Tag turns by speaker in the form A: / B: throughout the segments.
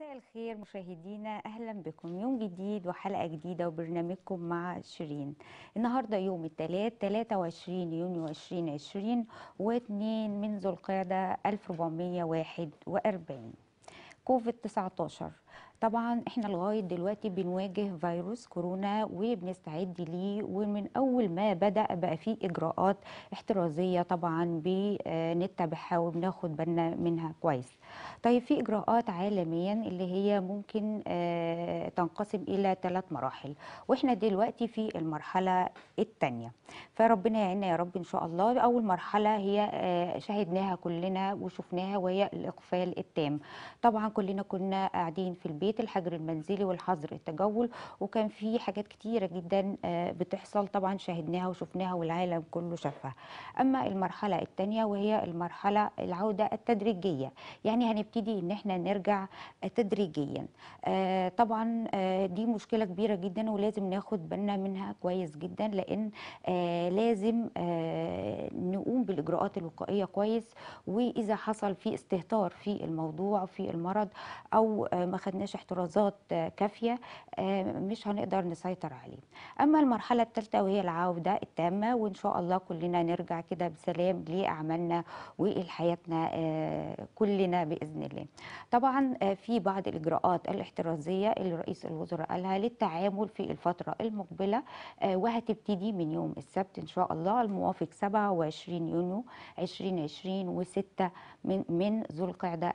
A: مساء الخير مشاهدينا اهلا بكم يوم جديد وحلقه جديده وبرنامجكم مع شيرين النهارده يوم الثلاث 23 يونيو 2020 و2 من ذو القعده 1441 كوفيد 19 طبعا احنا لغايه دلوقتي بنواجه فيروس كورونا وبنستعد ليه ومن اول ما بدا بقى فيه اجراءات احترازيه طبعا بنتبعها وبناخد بالنا منها كويس طيب في اجراءات عالميا اللي هي ممكن آه، تنقسم الى ثلاث مراحل واحنا دلوقتي في المرحله الثانيه فربنا يعيننا يا رب ان شاء الله اول مرحله هي آه، شاهدناها كلنا وشفناها وهي الاقفال التام طبعا كلنا كنا قاعدين في البيت الحجر المنزلي والحظر التجول وكان في حاجات كتيره جدا آه، بتحصل طبعا شاهدناها وشفناها والعالم كله شافها اما المرحله الثانيه وهي المرحله العوده التدريجيه يعني هنبتدي ان احنا نرجع تدريجيا آه، طبعا آه، دي مشكله كبيره جدا ولازم ناخد بالنا منها كويس جدا لان آه، لازم آه، نقوم بالاجراءات الوقائيه كويس واذا حصل في استهتار في الموضوع في المرض او آه، ما خدناش احترازات آه، كافيه آه، مش هنقدر نسيطر عليه اما المرحله الثالثه وهي العوده التامه وان شاء الله كلنا نرجع كده بسلام لاعمالنا ولحياتنا آه، كلنا باذن الله طبعا آه، في بعض الاجراءات الاحترازيه اللي رئيس الوزراء قالها للتعامل في الفتره المقبله آه، وهتبتدي من يوم السبت ان شاء الله الموافق 27 يونيو 2020 و6 من من ذو القعده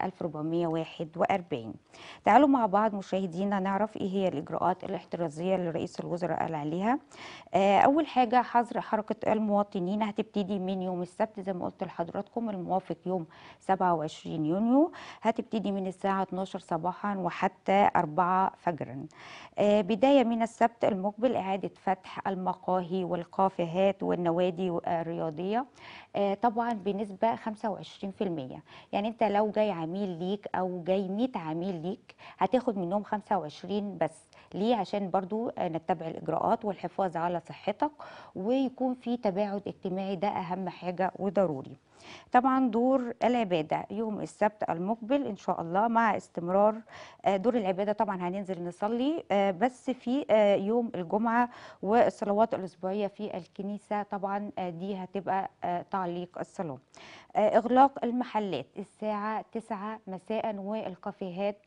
A: 1441 تعالوا مع بعض مشاهدينا نعرف ايه هي الاجراءات الاحترازيه اللي رئيس الوزراء قال عليها آه، اول حاجه حظر حركه المواطنين هتبتدي من يوم السبت زي ما قلت لحضراتكم الموافق يوم 27 يونيو هتبتدي من الساعه 12 صباحا وحتى 4 فجرا آه، بدايه من السبت المقبل اعاده فتح المقاهي والكافيهات والنوادي الرياضيه آه، طبعا بنسبه 25% يعني انت لو جاي عميل ليك او جاي 100 عميل ليك هتاخد منهم 25 بس ليه عشان برضو آه، نتبع الاجراءات والحفاظ على صحتك ويكون في تباعد اجتماعي ده اهم حاجه وضروري طبعا دور العباده يوم السبت المقبل ان شاء الله مع استمرار آه، دور العباده طبعا هننزل نصلي آه، بس في آه، يوم الجمعه والصلوات الاسبوعيه في الكنيسه طبعا آه، دي هتبقى آه، تعليق الصلاه آه، اغلاق المحلات الساعه 9 مساء والكافيهات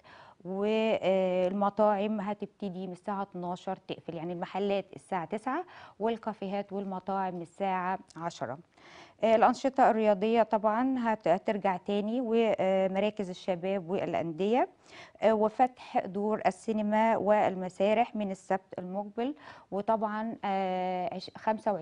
A: والمطاعم هتبتدي من الساعة 12 تقفل يعني المحلات الساعة 9 والكافيهات والمطاعم الساعة 10 آه، الأنشطة الرياضية طبعا هت- هترجع تاني ومراكز الشباب والأندية آه، وفتح دور السينما والمسارح من السبت المقبل وطبعا آه، عش-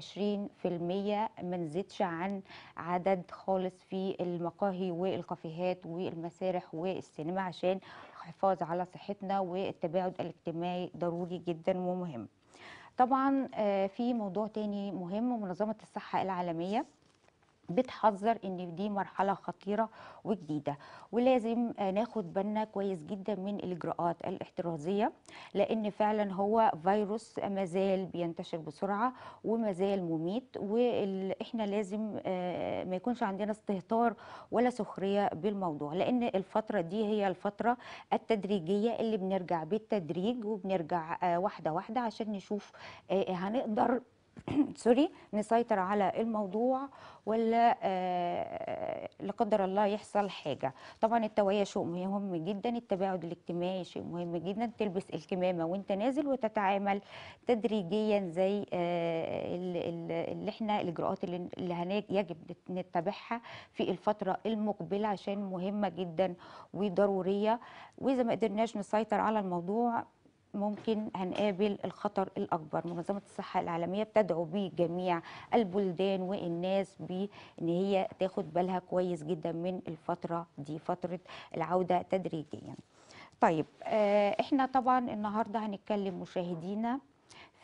A: 25% ما نزيدش عن عدد خالص في المقاهي والكافيهات والمسارح والسينما عشان الحفاظ على صحتنا والتباعد الاجتماعي ضروري جدا ومهم طبعا آه، في موضوع تاني مهم منظمة الصحة العالمية بتحذر ان دي مرحله خطيره وجديده ولازم آه، ناخد بالنا كويس جدا من الاجراءات الاحترازيه لان فعلا هو فيروس مازال بينتشر بسرعه ومازال مميت واحنا لازم آه، ما يكونش عندنا استهتار ولا سخريه بالموضوع لان الفتره دي هي الفتره التدريجيه اللي بنرجع بالتدريج وبنرجع آه، واحده واحده عشان نشوف آه، هنقدر سوري نسيطر على الموضوع ولا آه، لا قدر الله يحصل حاجه طبعا التوعيه شيء مهم جدا التباعد الاجتماعي شيء مهم جدا تلبس الكمامه وانت نازل وتتعامل تدريجيا زي آه، ال- ال- اللي احنا الاجراءات اللي اللي هنج- يجب نتبعها في الفتره المقبله عشان مهمه جدا وضروريه واذا ما قدرناش نسيطر على الموضوع ممكن هنقابل الخطر الأكبر منظمة الصحة العالمية بتدعو بجميع البلدان والناس بأن هي تاخد بالها كويس جدا من الفترة دي فترة العودة تدريجيا طيب آه، احنا طبعا النهاردة هنتكلم مشاهدينا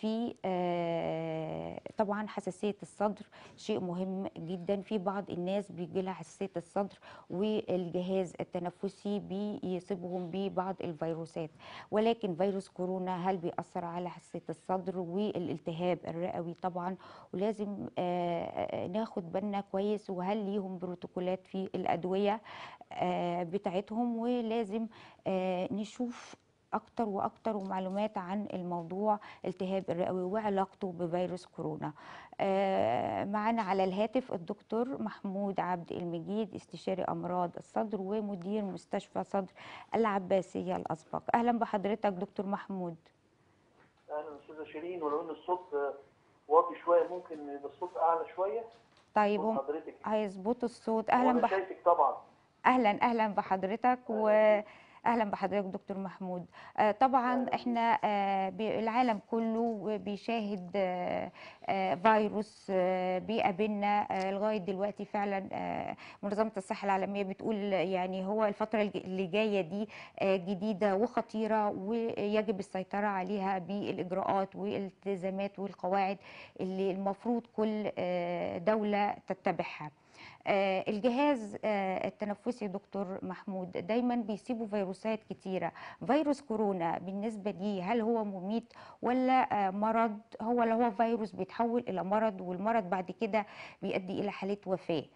A: في آه، طبعا حساسية الصدر شيء مهم جدا في بعض الناس بيجي لها حساسية الصدر والجهاز التنفسي بيصيبهم ببعض الفيروسات ولكن فيروس كورونا هل بيأثر على حساسية الصدر والالتهاب الرئوي طبعا ولازم آه، آه، ناخد بالنا كويس وهل ليهم بروتوكولات في الأدوية آه، بتاعتهم ولازم آه، نشوف اكتر واكتر ومعلومات عن الموضوع التهاب الرئوي وعلاقته بفيروس كورونا آه، معنا على الهاتف الدكتور محمود عبد المجيد استشاري امراض الصدر ومدير مستشفى صدر العباسيه الاسبق اهلا بحضرتك دكتور محمود
B: اهلا استاذه شيرين ولو ان الصوت آه، واطي شويه ممكن يبقى الصوت اعلى شويه
A: طيب
B: صوت
A: هم
B: حضرتك
A: هيظبطوا الصوت اهلا
B: وانا
A: بح...
B: شايفك طبعا
A: اهلا اهلا بحضرتك و اهلا بحضرتك دكتور محمود آه، طبعا
B: أهلاً
A: احنا آه، ب- العالم كله بيشاهد آه، آه، فيروس آه، بيقابلنا آه، لغايه دلوقتي فعلا آه، منظمه الصحه العالميه بتقول يعني هو الفتره الج- اللي جايه دي آه، جديده وخطيره ويجب السيطره عليها بالاجراءات والالتزامات والقواعد اللي المفروض كل آه، دوله تتبعها آه، الجهاز آه، التنفسي دكتور محمود دايما بيسيبوا فيروسات كتيرة فيروس كورونا بالنسبة لي هل هو مميت ولا آه، مرض هو لو هو فيروس بيتحول إلى مرض والمرض بعد كده بيؤدي إلى حالة وفاة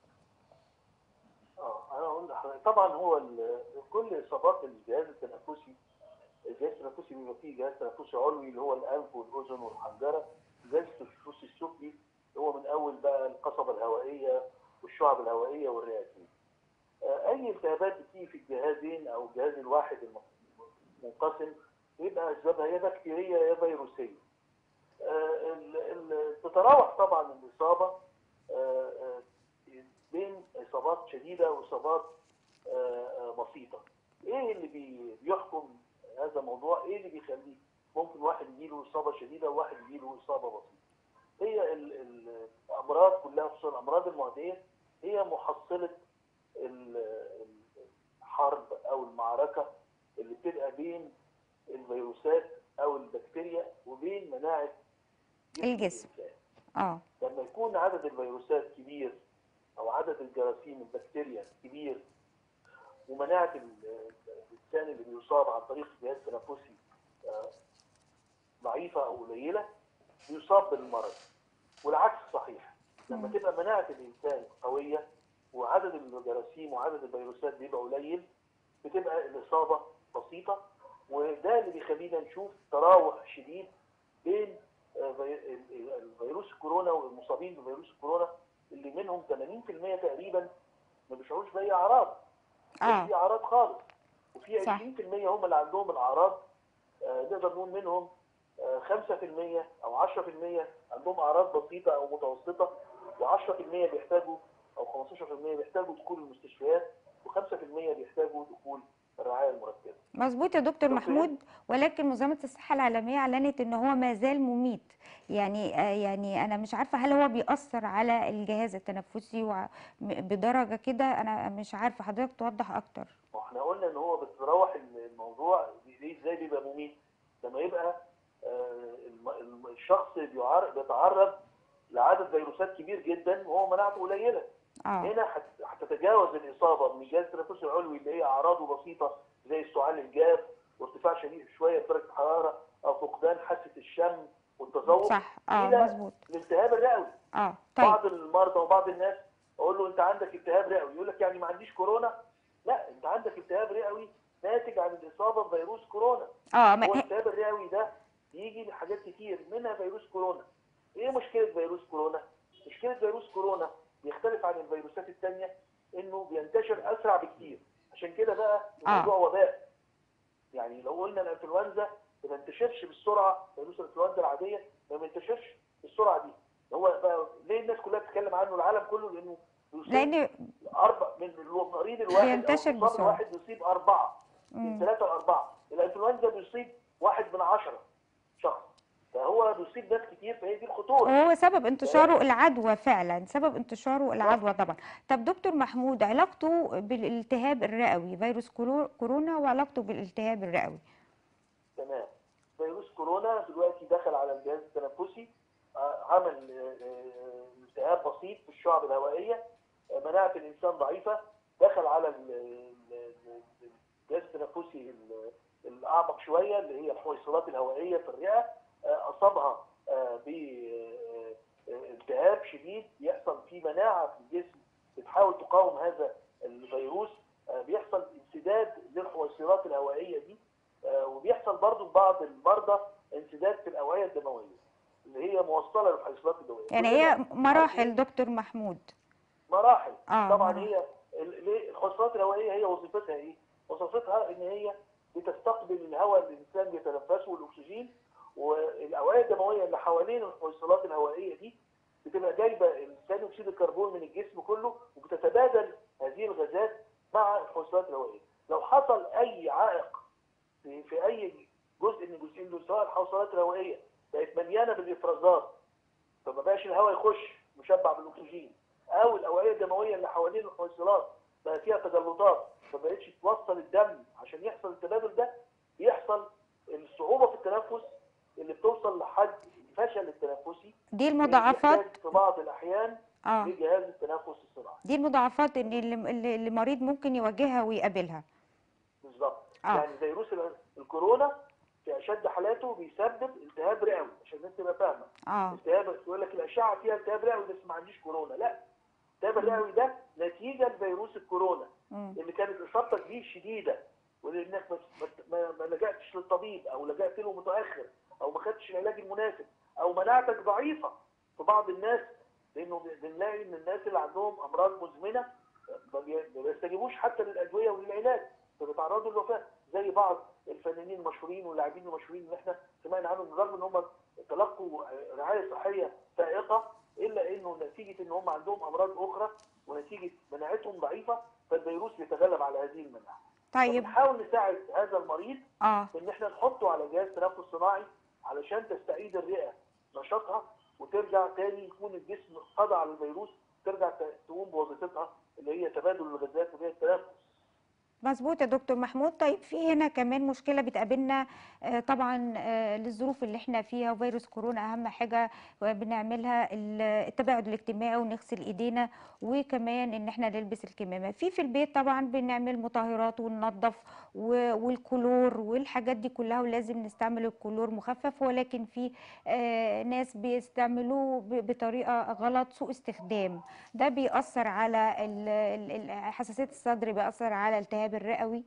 B: اه انا اقول لحضرتك طبعا هو ال- كل اصابات الجهاز التنفسي الجهاز التنفسي بيبقى فيه جهاز تنفسي علوي اللي هو الانف والاذن والحنجره الجهاز التنفسي السفلي هو من اول بقى القصبه الهوائيه والشعب الهوائيه والرئتين آه، اي التهابات بتيجي في الجهازين او الجهاز الواحد الم- منقسم يبقى اسبابها يا بكتيريه يا فيروسيه آه، ال- ال- تتراوح طبعا الاصابه آه، آه، بين اصابات شديده واصابات آه، آه، بسيطه. ايه اللي بي- بيحكم هذا الموضوع؟ ايه اللي بيخليه ممكن واحد يجيله اصابه شديده وواحد يجيله اصابه بسيطه. هي ال- ال- الامراض كلها خصوصا الامراض المعديه هي محصله ال- ال- الحرب او المعركه اللي بتبقى بين الفيروسات او البكتيريا وبين مناعه جسم
A: الجسم.
B: الإنسان.
A: اه
B: لما يكون عدد الفيروسات كبير او عدد الجراثيم البكتيريا كبير ومناعه ال- الانسان اللي بيصاب عن طريق الجهاز التنفسي آه، ضعيفه او قليله بيصاب بالمرض والعكس صحيح لما
A: مم.
B: تبقى مناعه الانسان قويه وعدد الجراثيم وعدد الفيروسات بيبقى قليل بتبقى الاصابه بسيطه وده اللي بيخلينا نشوف تراوح شديد بين آه، في- ال- ال- الفيروس كورونا والمصابين بفيروس كورونا اللي منهم 80% تقريبا ما بيشعروش باي اعراض
A: اه
B: في اعراض خالص وفي
A: صح.
B: 20% هم اللي عندهم الاعراض آه، نقدر نقول منهم آه، 5% او 10% عندهم اعراض بسيطه او متوسطه و10% بيحتاجوا او 15% بيحتاجوا دخول المستشفيات و5% بيحتاجوا دخول الرعايه المركزه.
A: مظبوط يا دكتور
B: دكتور
A: محمود ولكن منظمة الصحة العالمية أعلنت إن هو ما زال مميت يعني آه، يعني أنا مش عارفة هل هو بيأثر على الجهاز التنفسي وع- م- بدرجة كده أنا مش عارفة حضرتك توضح أكتر
B: ما احنا قلنا ان هو بتتراوح الموضوع ليه ازاي بيبقى مميت لما يبقى آه، الم- الم- الشخص بيعر- بيتعرض لعدد فيروسات كبير جدا وهو مناعته قليله
A: اه
B: هنا هت- هتتجاوز الاصابه من الجهاز التنفسي العلوي اللي هي اعراضه بسيطه زي السعال الجاف وارتفاع شديد شويه في درجه الحراره او فقدان حاسه الشم والتذوق
A: صح اه
B: إلى
A: مظبوط
B: الالتهاب الرئوي
A: اه طيب
B: بعض المرضى وبعض الناس اقول له انت عندك التهاب رئوي يقول لك يعني ما عنديش كورونا لا انت عندك التهاب رئوي ناتج عن الاصابه بفيروس كورونا
A: اه ما
B: هو الالتهاب الرئوي ده بيجي لحاجات كتير منها فيروس كورونا ايه مشكله فيروس كورونا مشكله فيروس كورونا بيختلف عن الفيروسات الثانيه انه بينتشر اسرع بكتير عشان كده بقى الموضوع وباء يعني لو قلنا الانفلونزا ما بينتشرش بالسرعه فيروس الانفلونزا العاديه ما بينتشرش بالسرعه دي هو بقى ليه الناس كلها بتتكلم عنه العالم كله لانه بيصيب
A: لأن
B: اربع من المريض الواحد
A: بينتشر
B: او المصاب
A: بسرعة.
B: الواحد بيصيب اربعه من
A: مم.
B: ثلاثه لاربعه الانفلونزا بيصيب واحد من عشره شخص فهو بيصيب ناس كتير فهي دي الخطوره
A: وهو سبب انتشاره العدوى فعلا سبب انتشاره العدوى طبعا طب دكتور محمود علاقته بالالتهاب الرئوي فيروس كورو- كورونا وعلاقته بالالتهاب الرئوي
B: تمام فيروس كورونا دلوقتي دخل على الجهاز التنفسي آه، عمل آه، آه، التهاب بسيط في الشعب الهوائيه آه، مناعه الانسان ضعيفه دخل على ال- ال- ال- الجهاز التنفسي ال- الاعمق شويه اللي هي الحويصلات الهوائيه في الرئه آه، اصابها بالتهاب شديد يحصل فيه مناعه في الجسم بتحاول تقاوم هذا الفيروس آه، بيحصل انسداد للحويصلات الهوائيه دي آه، وبيحصل برضو في بعض المرضى انسداد في الاوعيه الدمويه اللي هي موصله للحويصلات الدمويه
A: يعني
B: كلنا
A: هي مراحل
B: عارفين
A: دكتور محمود
B: مراحل
A: اه
B: طبعا
A: مراحل
B: هي ال- ليه الحويصلات الهوائيه هي وظيفتها ايه؟ وظيفتها ان هي بتستقبل الهواء اللي الانسان بيتنفسه والاكسجين والاوعيه الدمويه اللي حوالين الحويصلات الهوائيه دي بتبقى جايبه ثاني اكسيد الكربون من الجسم كله وبتتبادل هذه الغازات مع الحويصلات الهوائيه. لو حصل اي عائق في, في اي جزء من الجزئين دول سواء الحويصلات الهوائيه بقت مليانه بالافرازات فما بقاش الهواء يخش مشبع بالاكسجين او الاوعيه الدمويه اللي حوالين الحويصلات بقى فيها تجلطات ما بقتش توصل الدم عشان يحصل التبادل ده بيحصل الصعوبه في التنفس اللي بتوصل لحد الفشل التنفسي
A: دي
B: اللي
A: المضاعفات
B: بيحتاج في بعض الاحيان
A: اه
B: لجهاز التنفس الصناعي
A: دي المضاعفات اللي اللي اللي المريض ممكن يواجهها ويقابلها
B: بالظبط
A: اه
B: يعني فيروس ال- الكورونا في اشد حالاته بيسبب التهاب رئوي عشان الناس تبقى فاهمه
A: اه
B: التهاب يقول لك الاشعه فيها التهاب رئوي بس ما عنديش كورونا لا التهاب
A: مم.
B: الرئوي ده نتيجه لفيروس الكورونا
A: مم.
B: اللي كانت اصابتك بيه شديده ولانك ما, ما, ما لجأتش للطبيب او لجأت له متاخر او ما خدتش العلاج المناسب او مناعتك ضعيفه في بعض الناس لانه بنلاقي ان الناس اللي عندهم امراض مزمنه ما بي- ما بيستجيبوش حتى للادويه وللعلاج فبيتعرضوا للوفاه زي بعض الفنانين المشهورين واللاعبين المشهورين اللي احنا سمعنا عنهم بالرغم ان هم تلقوا رعايه صحيه فائقه الا انه نتيجه ان هم عندهم امراض اخرى ونتيجه مناعتهم ضعيفه فالفيروس بيتغلب على هذه المناعه.
A: طيب
B: فبنحاول نساعد هذا المريض
A: اه
B: ان احنا نحطه على جهاز تنفس صناعي علشان تستعيد الرئه نشاطها وترجع تاني يكون الجسم قضى على الفيروس ترجع ت- تقوم بوظيفتها اللي هي تبادل الغازات وهي التنفس.
A: مظبوط يا دكتور محمود طيب في هنا كمان مشكلة بتقابلنا آه، طبعا آه، للظروف اللي احنا فيها وفيروس كورونا أهم حاجة بنعملها ال- التباعد الاجتماعي ونغسل ايدينا وكمان ان احنا نلبس الكمامة في في البيت طبعا بنعمل مطهرات وننظف و- والكلور والحاجات دي كلها ولازم نستعمل الكلور مخفف ولكن في آه، ناس بيستعملوه ب- بطريقة غلط سوء استخدام ده بيأثر على ال- ال- ال- حساسية الصدر بيأثر على التهاب الرئوي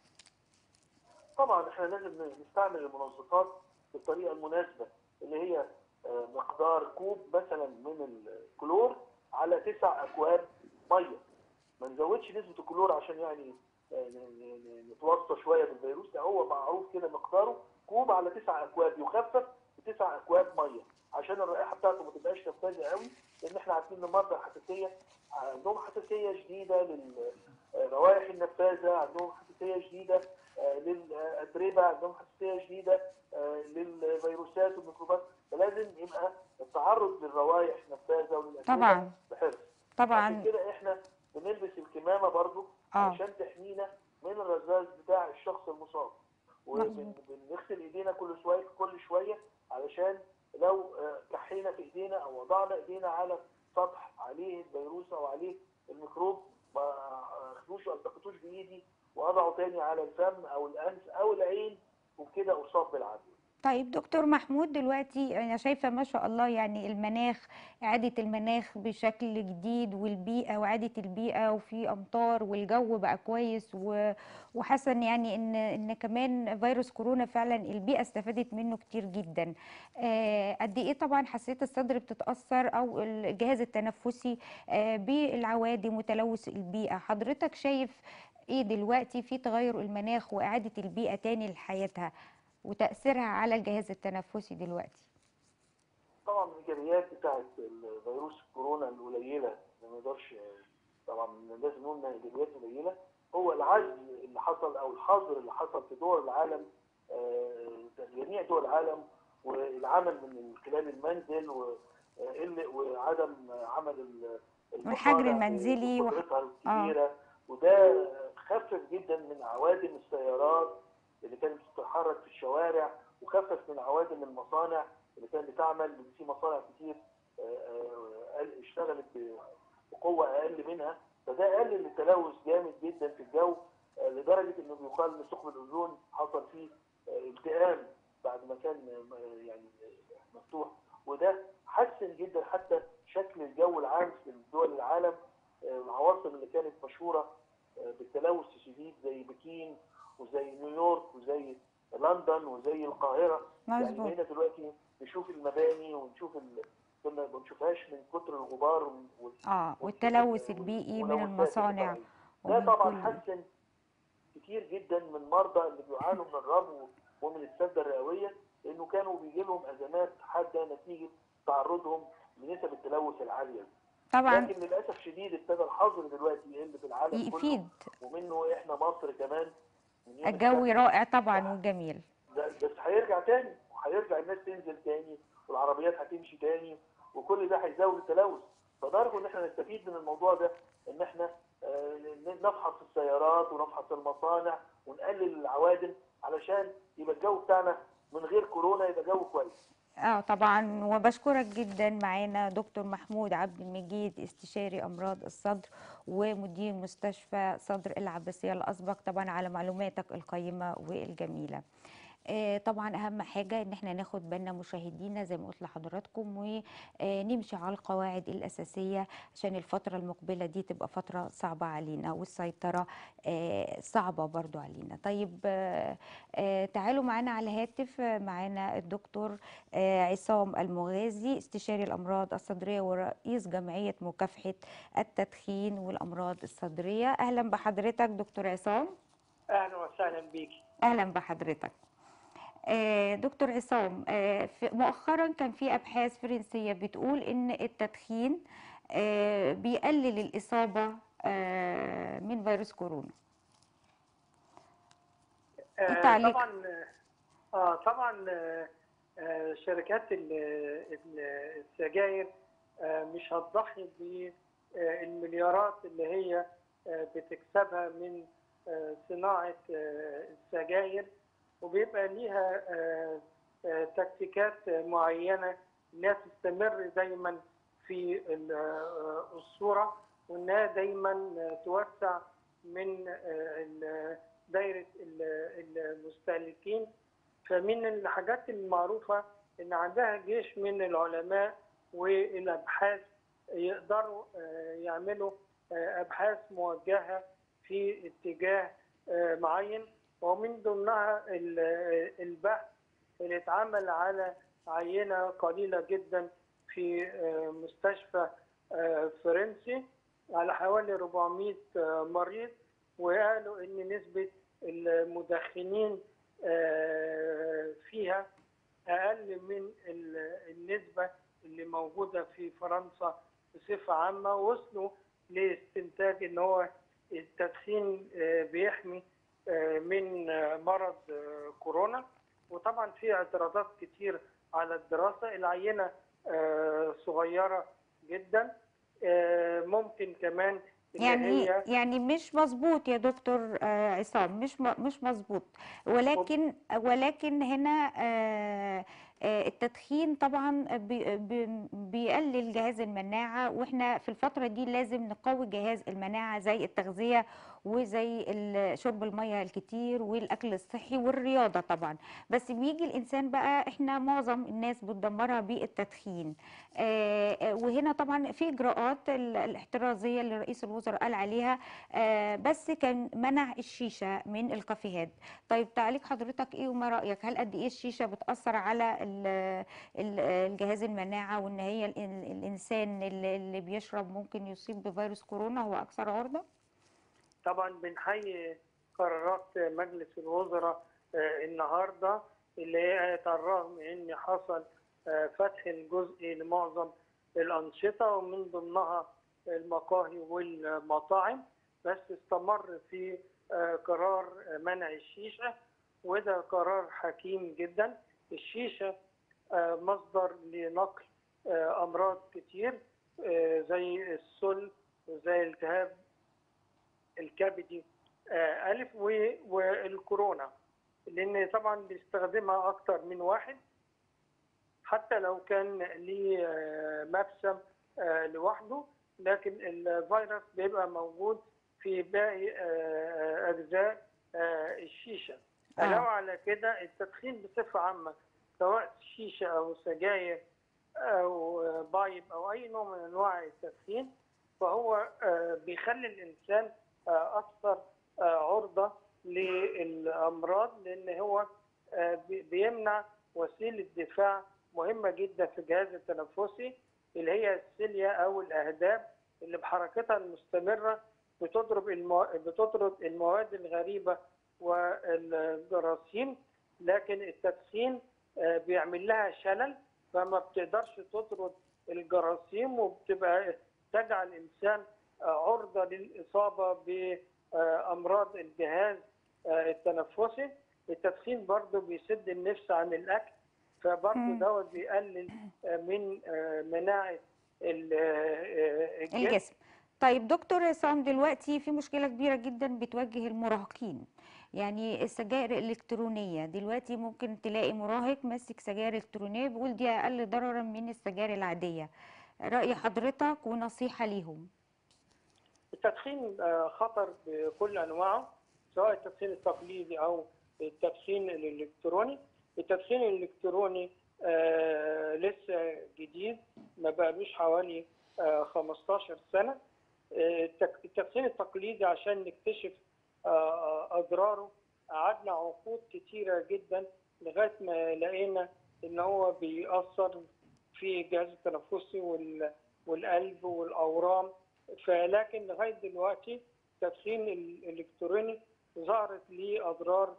B: طبعا احنا لازم نستعمل المنظفات بالطريقه المناسبه اللي هي آه، مقدار كوب مثلا من الكلور على تسع اكواب ميه ما نزودش نسبه الكلور عشان يعني آه، ن- ن- نتوصى شويه بالفيروس لا هو معروف كده مقداره كوب على تسع اكواب يخفف بتسع اكواب ميه عشان الرائحه بتاعته ما تبقاش نفاذه قوي لان احنا عارفين ان مرضى الحساسيه عندهم حساسيه شديده للروائح النفاذه عندهم حساسيه شديده آه، للاتربه عندهم حساسيه شديده آه، للفيروسات والميكروبات فلازم يبقى التعرض للروائح النفاذه وللاتربه
A: طبعا
B: بحرص عشان
A: طبعا
B: كده احنا بنلبس الكمامه برضو
A: اه
B: عشان تحمينا من الرذاذ بتاع الشخص المصاب
A: مظبوط
B: وبنغسل ايدينا كل شويه كل شويه علشان لو آه، كحينا في ايدينا او وضعنا ايدينا على سطح عليه الفيروس او عليه الميكروب ما اخدوش او التقطوش بايدي واضعه تاني على الفم او الانف او العين وبكده اصاب بالعدوى
A: طيب دكتور محمود دلوقتي انا شايفه ما شاء الله يعني المناخ اعاده المناخ بشكل جديد والبيئه واعاده البيئه وفي امطار والجو بقى كويس و- وحاسه إن يعني ان ان كمان فيروس كورونا فعلا البيئه استفادت منه كتير جدا آه، قد ايه طبعا حساسيه الصدر بتتاثر او الجهاز التنفسي آه، بالعوادم وتلوث البيئه حضرتك شايف ايه دلوقتي في تغير المناخ واعاده البيئه تاني لحياتها وتأثيرها على الجهاز التنفسي دلوقتي
B: طبعا الايجابيات بتاعت الفيروس كورونا القليله ما نقدرش طبعا لازم نقول انها ايجابيات قليله هو العزل اللي حصل او الحظر اللي حصل في دول العالم آه، جميع دول العالم والعمل من خلال المنزل وقل- وعدم عمل ال-
A: والحجر
B: المصانع
A: المنزلي وح-
B: بقدرتها الكبيره وده خفف جدا من عوادم السيارات اللي كانت بتتحرك في الشوارع وخفف من عوادم المصانع اللي كانت بتعمل في مصانع كتير آه، آه، قل- اشتغلت ب- بقوه اقل منها فده قلل التلوث جامد جدا في الجو آه، لدرجه انه بيقال ان ثقب الاوزون حصل فيه آه، التئام بعد ما كان آه، يعني آه، مفتوح وده حسن جدا حتى شكل الجو العام في دول العالم آه، العواصم اللي كانت مشهوره آه، بالتلوث الشديد زي بكين وزي نيويورك وزي لندن وزي القاهره يعني
A: مظبوط
B: بقينا دلوقتي نشوف المباني ونشوف ال... كنا ما بنشوفهاش من كتر الغبار وال... وال-
A: اه والتلوث البيئي من
B: والملوثات
A: المصانع
B: الطبيعية. ده
A: ومن
B: طبعا
A: كل
B: حسن كتير جدا من مرضى اللي بيعانوا من الربو ومن السده الرئويه لانه كانوا بيجي لهم ازمات حاده نتيجه تعرضهم لنسب التلوث العاليه دي.
A: طبعا
B: لكن للاسف شديد ابتدى الحظر دلوقتي يقل في العالم كله
A: يفيد
B: ومنه احنا مصر كمان من يوم
A: الجو
B: السبت.
A: رائع طبعا وجميل
B: ده- بس هيرجع تاني وهيرجع الناس تنزل تاني والعربيات هتمشي تاني وكل ده هيزود التلوث فنرجو ان احنا نستفيد من الموضوع ده ان احنا آه، نفحص السيارات ونفحص المصانع ونقلل العوادم علشان يبقى الجو بتاعنا من غير كورونا يبقى جو كويس
A: اه طبعا وبشكرك جدا معانا دكتور محمود عبد المجيد استشاري امراض الصدر ومدير مستشفى صدر العباسيه الاسبق طبعا على معلوماتك القيمه والجميله آه، طبعا اهم حاجه ان احنا ناخد بالنا مشاهدينا زي ما قلت لحضراتكم ونمشي على القواعد الاساسيه عشان الفتره المقبله دي تبقى فتره صعبه علينا والسيطره آه، صعبه برضو علينا طيب آه، آه، تعالوا معانا على الهاتف آه، معانا الدكتور آه، عصام المغازي استشاري الامراض الصدريه ورئيس جمعيه مكافحه التدخين والامراض الصدريه اهلا بحضرتك دكتور عصام
C: اهلا وسهلا بيك
A: اهلا بحضرتك آه، دكتور عصام آه، في- مؤخرا كان في ابحاث فرنسيه بتقول ان التدخين آه، بيقلل الاصابه آه، من فيروس كورونا
C: آه،
A: تعليق.
C: طبعا اه طبعا آه، آه، شركات ال- ال- السجاير آه، مش هتضحي بالمليارات اللي هي آه، بتكسبها من آه، صناعه آه، السجاير وبيبقى ليها آه، آه، تكتيكات معينه انها تستمر دايما في ال- آه، الصوره وانها دايما آه، توسع من آه، ال- دايره ال- المستهلكين فمن الحاجات المعروفه ان عندها جيش من العلماء والابحاث يقدروا آه، يعملوا آه، ابحاث موجهه في اتجاه آه، معين ومن ضمنها ال- البحث اللي اتعمل على عينه قليله جدا في آه، مستشفى آه، فرنسي على حوالي 400 آه، مريض وقالوا ان نسبه المدخنين آه، فيها اقل من ال- النسبه اللي موجوده في فرنسا بصفه عامه وصلوا لاستنتاج ان هو التدخين آه، بيحمي آه، من آه، مرض آه، كورونا وطبعا في اعتراضات كتير على الدراسه العينه آه، صغيره جدا آه، ممكن كمان إن
A: يعني
C: هي
A: يعني مش مظبوط يا دكتور آه، عصام مش م- مش مظبوط ولكن ولكن هنا آه، آه، التدخين طبعا بي- بي- بيقلل جهاز المناعة واحنا في الفترة دي لازم نقوي جهاز المناعة زي التغذية وزي ال- شرب المية الكتير والأكل الصحي والرياضة طبعا بس بيجي الإنسان بقى احنا معظم الناس بتدمرها بالتدخين آه، آه، وهنا طبعا في إجراءات ال- الاحترازية اللي رئيس الوزراء قال عليها آه، بس كان منع الشيشة من الكافيهات طيب تعليق حضرتك ايه وما رأيك هل قد ايه الشيشة بتأثر على ال- ال- الجهاز المناعة وان هي ال- ال- الانسان اللي اللي بيشرب ممكن يصيب بفيروس كورونا هو اكثر عرضة
C: طبعا بنحيي قرارات مجلس الوزراء آه، النهارده اللي هي على الرغم ان حصل آه، فتح الجزء لمعظم الانشطه ومن ضمنها المقاهي والمطاعم بس استمر في آه، قرار منع الشيشه وده قرار حكيم جدا الشيشه آه، مصدر لنقل آه، امراض كتير آه، زي السل وزي التهاب الكبدي آه، ألف و- والكورونا لان طبعا بيستخدمها اكتر من واحد حتى لو كان ليه آه، مبسم آه، لوحده لكن الفيروس بيبقى موجود في باقي آه، اجزاء آه، الشيشه
A: آه.
C: علاوه على كده التدخين بصفه عامه سواء شيشه او سجاير او بايب او اي نوع من انواع التدخين فهو آه، بيخلي الانسان آه، اكثر آه، عرضه للامراض لان هو آه، بي- بيمنع وسيله دفاع مهمه جدا في الجهاز التنفسي اللي هي السيليا او الاهداب اللي بحركتها المستمره بتضرب المو... بتطرد المواد الغريبه والجراثيم لكن التدخين آه، بيعمل لها شلل فما بتقدرش تطرد الجراثيم وبتبقى تجعل الانسان آه، عرضه للاصابه بامراض الجهاز آه، التنفسي التدخين برضه بيسد النفس عن الاكل فبرضه
A: مم.
C: دوت بيقلل آه، من آه، مناعه ال- آه، الجسم
A: الجسم طيب دكتور عصام دلوقتي في مشكلة كبيرة جدا بتواجه المراهقين يعني السجائر الإلكترونية دلوقتي ممكن تلاقي مراهق ماسك سجائر إلكترونية بيقول دي أقل ضررا من السجائر العادية رأي حضرتك ونصيحة ليهم
C: التدخين آه، خطر بكل انواعه سواء التدخين التقليدي او التدخين الالكتروني التدخين الالكتروني آه، لسه جديد ما بقالوش حوالي آه، 15 سنه آه، التك- التدخين التقليدي عشان نكتشف آه، آه، اضراره قعدنا عقود كتيره جدا لغايه ما لقينا ان هو بيأثر في الجهاز التنفسي وال- والقلب والاورام فلكن لغايه دلوقتي التدخين الالكتروني ظهرت ليه اضرار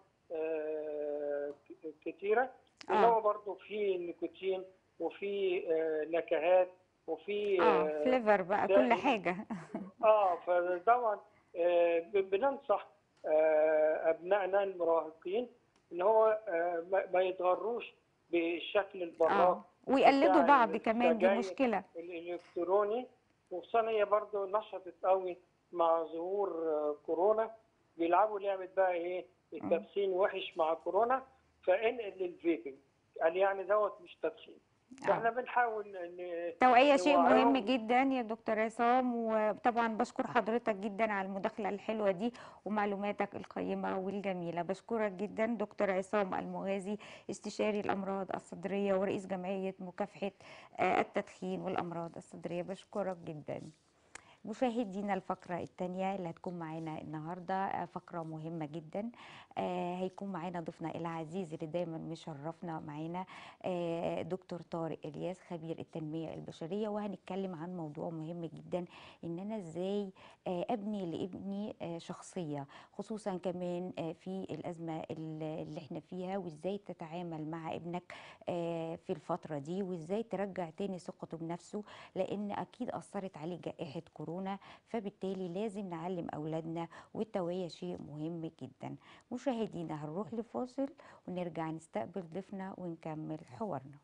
C: آه، ك- كتيره ان
A: آه.
C: هو برضه فيه نيكوتين وفيه آه، نكهات وفيه
A: اه فليفر بقى
C: ده
A: كل
C: ال-
A: حاجة
C: اه فطبعا آه، ب- بننصح آه، ابنائنا المراهقين ان هو آه، ما- ما يتغروش بالشكل البراق
A: اه ويقلدوا
C: بتاع
A: بعض كمان دي
C: السجاير
A: مشكلة
C: الالكتروني وخصوصا هي برضه نشطت قوي مع ظهور آه، كورونا بيلعبوا لعبه بقى ايه التدخين وحش مع كورونا فانقل للفيبنج قال يعني دوت مش تدخين فاحنا بنحاول ان
A: التوعية شيء مهم
C: نوعيهم.
A: جدا يا دكتور عصام وطبعا بشكر حضرتك جدا على المداخلة الحلوة دي ومعلوماتك القيمة والجميلة بشكرك جدا دكتور عصام المغازي استشاري الأمراض الصدرية ورئيس جمعية مكافحة آه، التدخين والأمراض الصدرية بشكرك جدا مشاهدينا الفقرة الثانية اللي هتكون معانا النهاردة آه، فقرة مهمة جدا آه، هيكون معانا ضيفنا العزيز اللي دايما مشرفنا معانا آه، دكتور طارق الياس خبير التنمية البشرية وهنتكلم عن موضوع مهم جدا ان انا ازاي آه، ابني لابني آه، شخصية خصوصا كمان آه، في الازمة ال- اللي احنا فيها وازاي تتعامل مع ابنك آه، في الفترة دي وازاي ترجع تاني ثقته بنفسه لان اكيد اثرت عليه جائحة كورونا فبالتالي لازم نعلم اولادنا والتوعية شيء مهم جدا مشاهدينا هنروح لفاصل ونرجع نستقبل ضيفنا ونكمل حوارنا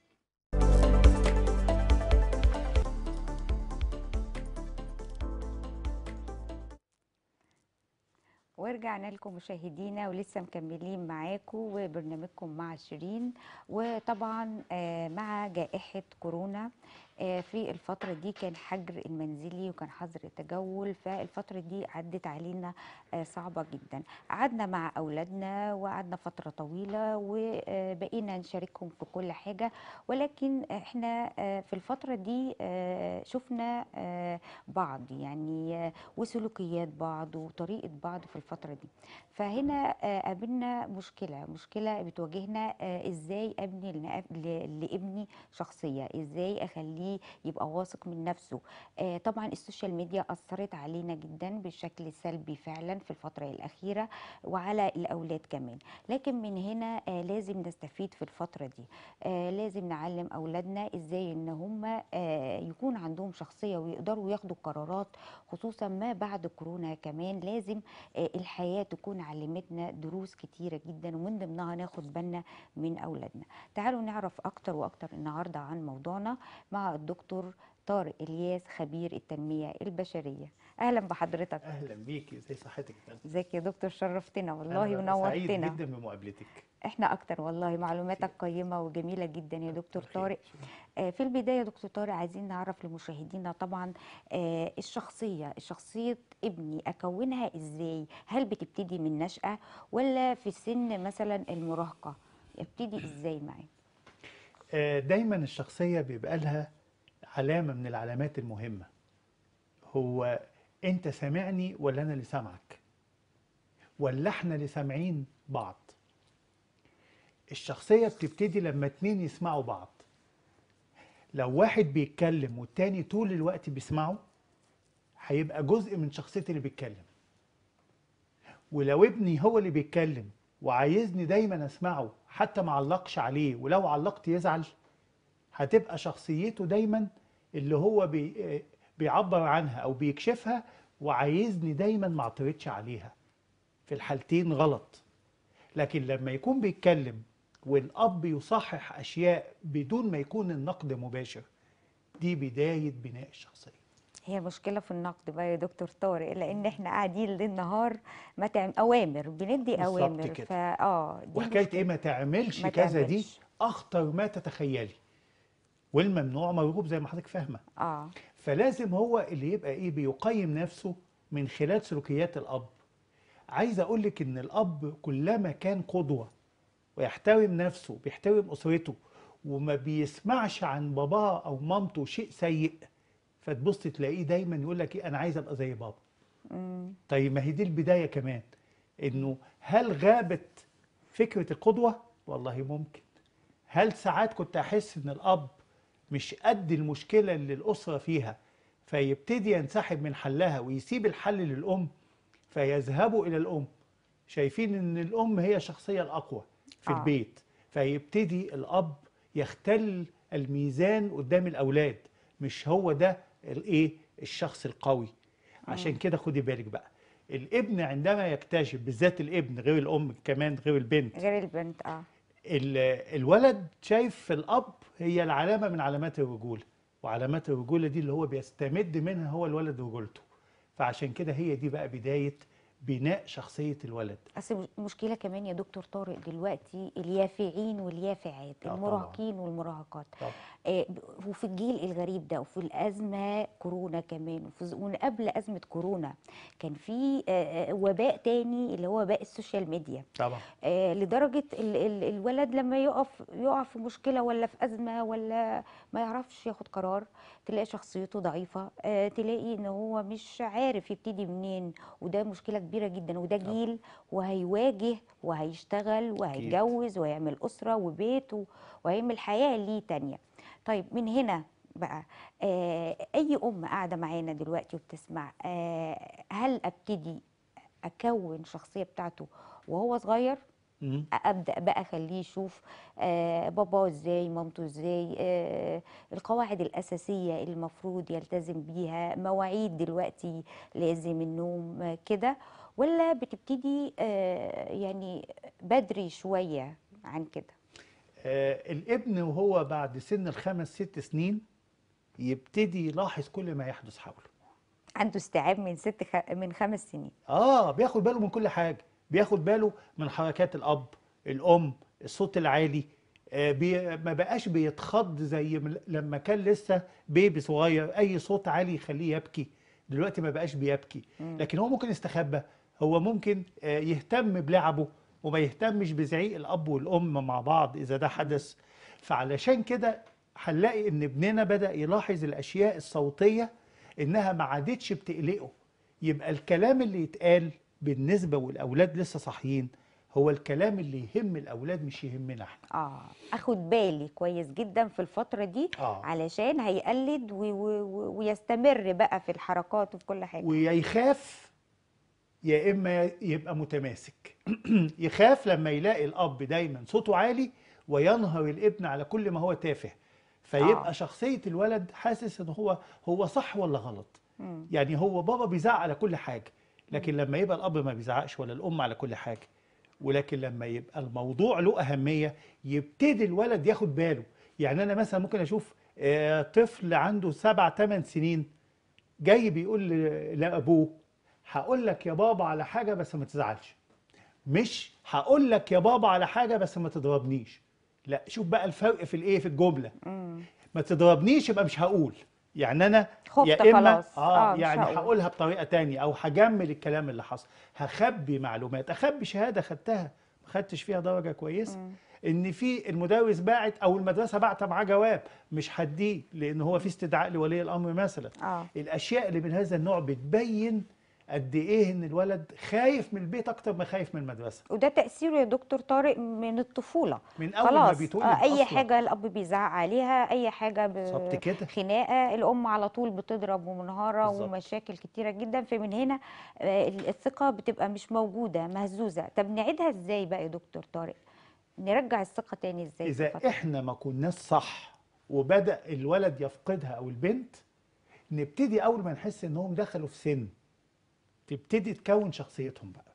A: ورجعنا لكم مشاهدينا ولسه مكملين معاكم وبرنامجكم مع شيرين وطبعا آه، مع جائحة كورونا آه، في الفترة دي كان حجر المنزلي وكان حظر التجول فالفترة دي عدت علينا آه، صعبة جدا قعدنا مع أولادنا وقعدنا فترة طويلة وبقينا نشاركهم في كل حاجة ولكن احنا آه، في الفترة دي آه، شفنا آه، بعض يعني آه، وسلوكيات بعض وطريقة بعض في الفترة دي فهنا آه، قابلنا مشكلة مشكلة بتواجهنا آه، ازاي ابني لنق- ل- لابني شخصية ازاي اخليه يبقى واثق من نفسه آه، طبعا السوشيال ميديا اثرت علينا جدا بشكل سلبي فعلا في الفترة الاخيرة وعلى الاولاد كمان لكن من هنا آه، لازم نستفيد في الفترة دي آه، لازم نعلم اولادنا ازاي ان هم آه، يكون عندهم شخصية ويقدروا ياخدوا قرارات خصوصا ما بعد كورونا كمان لازم آه، الحياة تكون علمتنا دروس كتيرة جدا ومن ضمنها ناخد بالنا من أولادنا تعالوا نعرف أكتر وأكتر النهاردة عن موضوعنا مع الدكتور طارق الياس خبير التنميه البشريه اهلا بحضرتك
D: اهلا بيكي ازي صحتك يا فندم
A: ازيك يا دكتور شرفتنا
D: أنا
A: والله
D: ببقى سعيد
A: ونورتنا
D: جدا بمقابلتك
A: احنا اكتر والله معلوماتك قيمه وجميله جدا يا دكتور
D: خير.
A: طارق آه، في البدايه يا دكتور طارق عايزين نعرف لمشاهدينا طبعا آه، الشخصيه شخصيه ابني اكونها ازاي هل بتبتدي من نشأة ولا في سن مثلا المراهقه ابتدي ازاي معاه
D: آه، دايما الشخصيه بيبقى لها علامه من العلامات المهمه هو انت سامعني ولا انا اللي سامعك ولا احنا اللي سامعين بعض الشخصيه بتبتدي لما اتنين يسمعوا بعض لو واحد بيتكلم والتاني طول الوقت بيسمعه هيبقى جزء من شخصيتي اللي بيتكلم ولو ابني هو اللي بيتكلم وعايزني دايما اسمعه حتى ما علقش عليه ولو علقت يزعل هتبقى شخصيته دايما اللي هو بي بيعبر عنها او بيكشفها وعايزني دايما ما اعترضش عليها في الحالتين غلط لكن لما يكون بيتكلم والاب يصحح اشياء بدون ما يكون النقد مباشر دي بدايه بناء الشخصيه
A: هي مشكله في النقد بقى يا دكتور طارق لان احنا قاعدين ليل نهار ما تعم اوامر بندي
D: بالظبط
A: اوامر
D: كده.
A: فا اه دي
D: وحكايه
A: مشكلة.
D: ايه ما تعملش
A: ما
D: كذا دي
A: تعملش.
D: اخطر ما تتخيلي والممنوع مرغوب زي ما حضرتك فاهمه
A: اه
D: فلازم هو اللي يبقى ايه بيقيم نفسه من خلال سلوكيات الاب عايز اقول لك ان الاب كلما كان قدوه ويحترم نفسه بيحترم اسرته وما بيسمعش عن باباه او مامته شيء سيء فتبص تلاقيه دايما يقول لك ايه انا عايز ابقى زي بابا
A: مم.
D: طيب ما هي دي البدايه كمان انه هل غابت فكره القدوه والله ممكن هل ساعات كنت احس ان الاب مش قد المشكله اللي الاسره فيها فيبتدي ينسحب من حلها ويسيب الحل للام فيذهبوا الى الام شايفين ان الام هي الشخصيه الاقوى في
A: آه.
D: آه. البيت فيبتدي الاب يختل الميزان قدام الاولاد مش هو ده الايه الشخص القوي عشان كده خدي بالك بقى الابن عندما يكتشف بالذات الابن غير الام كمان غير البنت
A: غير البنت اه
D: ال- الولد شايف في الاب هي العلامه من علامات الرجوله وعلامات الرجوله دي اللي هو بيستمد منها هو الولد رجولته فعشان كده هي دي بقى بدايه بناء شخصيه الولد
A: اصل المشكله كمان يا دكتور طارق دلوقتي اليافعين واليافعات
D: آه طبعاً.
A: المراهقين والمراهقات
D: طبعا
A: آه، ب- وفي الجيل الغريب ده وفي الازمه كورونا كمان وفي ز- ومن قبل ازمه كورونا كان في آه، آه، وباء تاني اللي هو وباء السوشيال ميديا
D: طبعا
A: آه، لدرجه ال- ال- الولد لما يقف يقع في مشكله ولا في ازمه ولا ما يعرفش ياخد قرار تلاقي شخصيته ضعيفه آه، تلاقي ان هو مش عارف يبتدي منين وده مشكله كبيره جدا وده
D: طبعا.
A: جيل وهيواجه وهيشتغل وهيتجوز ويعمل اسره وبيت و- وهيعمل حياه ليه تانية طيب من هنا بقى آه، اي ام قاعده معانا دلوقتي وبتسمع آه، هل ابتدي اكون شخصيه بتاعته وهو صغير
D: مم.
A: ابدا بقى اخليه يشوف آه باباه ازاي مامته ازاي آه القواعد الاساسيه اللي المفروض يلتزم بيها مواعيد دلوقتي لازم النوم آه كده ولا بتبتدي آه يعني بدري شويه عن كده
D: آه الابن وهو بعد سن الخمس ست سنين يبتدي يلاحظ كل ما يحدث حوله
A: عنده استيعاب من ست خ... من خمس سنين
D: اه بياخد باله من كل حاجه بياخد باله من حركات الاب الام الصوت العالي آه بي ما بقاش بيتخض زي م- لما كان لسه بيبي صغير اي صوت عالي يخليه يبكي دلوقتي ما بقاش بيبكي لكن هو ممكن يستخبى هو ممكن آه يهتم بلعبه وما يهتمش بزعيق الاب والام مع بعض اذا ده حدث فعلشان كده هنلاقي ان ابننا بدا يلاحظ الاشياء الصوتيه انها ما عادتش بتقلقه يبقى الكلام اللي يتقال بالنسبه والاولاد لسه صاحيين هو الكلام اللي يهم الاولاد مش يهمنا احنا
A: اه اخد بالي كويس جدا في الفتره دي
D: آه.
A: علشان هيقلد و... و... و... ويستمر بقى في الحركات وفي كل حاجه
D: ويا يخاف يا اما يبقى متماسك يخاف لما يلاقي الاب دايما صوته عالي وينهر الابن على كل ما هو تافه فيبقى
A: آه.
D: شخصيه الولد حاسس ان هو هو صح ولا غلط
A: مم.
D: يعني هو بابا بيزعق على كل حاجه لكن لما يبقى الاب ما بيزعقش ولا الام على كل حاجه ولكن لما يبقى الموضوع له اهميه يبتدي الولد ياخد باله يعني انا مثلا ممكن اشوف آه، طفل عنده سبع ثمان سنين جاي بيقول ل- لابوه هقول لك يا بابا على حاجه بس ما تزعلش مش هقول لك يا بابا على حاجه بس ما تضربنيش لا شوف بقى الفرق في الايه في الجمله
A: مم.
D: ما تضربنيش يبقى مش هقول يعني انا
A: خفت
D: يا اما
A: خلاص.
D: اه,
A: آه، مش
D: يعني
A: هقول.
D: هقولها بطريقه تانية او هجمل الكلام اللي حصل هخبي معلومات اخبي شهاده خدتها ما خدتش فيها درجه كويسه ان في المدرس باعت او المدرسه باعته معاه جواب مش هديه لان هو في استدعاء لولي الامر مثلا
A: اه
D: الاشياء اللي من هذا النوع بتبين قد ايه ان الولد خايف من البيت اكتر ما خايف من المدرسه
A: وده تأثيره يا دكتور طارق من الطفولة
D: من اول ما
A: خلاص
D: بيتولد
A: آه، أي
D: أصلاً.
A: حاجة الأب بيزعق عليها أي حاجة ب-
D: بالظبط كده.
A: خناقة الأم على طول بتضرب ومنهارة
D: بالظبط.
A: ومشاكل كتيرة جدا فمن هنا آه، الثقة بتبقى مش موجودة مهزوزة طب نعيدها إزاي بقى يا دكتور طارق نرجع الثقة تاني إزاي في
D: اذا
A: الفترة؟
D: احنا ما كناش صح وبدا الولد يفقدها او البنت نبتدي اول ما نحس انهم دخلوا في سن تبتدي تكون شخصيتهم بقى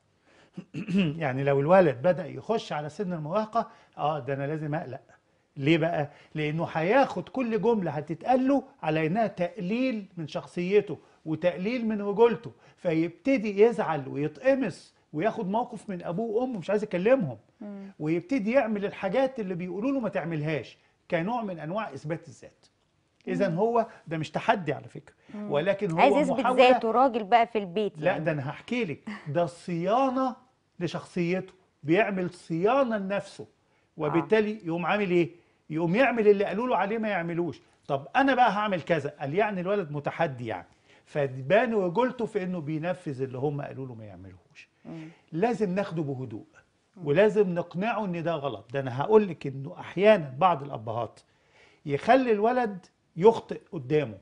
D: يعني لو الولد بدا يخش على سن المراهقه اه ده انا لازم اقلق ليه بقى لانه هياخد كل جمله هتتقال له على انها تقليل من شخصيته وتقليل من رجولته فيبتدي يزعل ويتقمص وياخد موقف من ابوه وامه مش عايز يكلمهم ويبتدي يعمل الحاجات اللي بيقولوا له ما تعملهاش كنوع من انواع اثبات الذات اذا هو ده مش تحدي على فكره ولكن هو
A: عايز يثبت
D: محاولة
A: ذاته راجل بقى في البيت
D: لا
A: يعني
D: ده انا هحكي لك ده صيانه لشخصيته بيعمل صيانه لنفسه وبالتالي يقوم عامل ايه يقوم يعمل اللي قالوا له عليه ما يعملوش طب انا بقى هعمل كذا قال يعني الولد متحدي يعني فبان رجولته في انه بينفذ اللي هم قالوا له ما يعملوش لازم ناخده بهدوء ولازم نقنعه ان ده غلط ده انا هقول لك انه احيانا بعض الابهات يخلي الولد يخطئ قدامه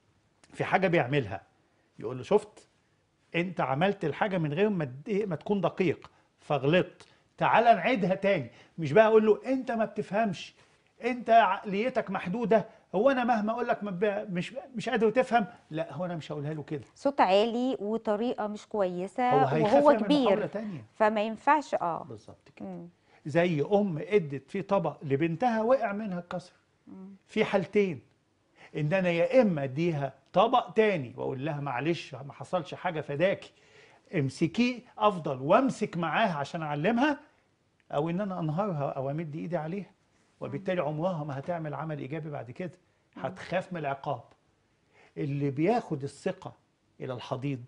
D: في حاجه بيعملها يقول له شفت انت عملت الحاجه من غير ما تد- إيه، ما تكون دقيق فغلطت تعال نعيدها تاني مش بقى اقول له انت ما بتفهمش انت عقليتك محدوده هو انا مهما اقول لك ما ب- مش مش قادر تفهم لا هو انا مش هقولها له كده
A: صوت عالي وطريقة مش كويسة
D: هو هيخاف
A: وهو
D: يعمل محاولة
A: كبير
D: تانية
A: فما ينفعش اه
D: بالظبط كده
A: مم.
D: زي ام ادت في طبق لبنتها وقع منها الكسر في حالتين ان انا يا اما اديها طبق تاني واقول لها معلش ما حصلش حاجه فداكي امسكيه افضل وامسك معاها عشان اعلمها او ان انا انهارها او امد ايدي عليها وبالتالي عمرها ما هتعمل عمل ايجابي بعد كده هتخاف من العقاب اللي بياخد الثقه الى الحضيض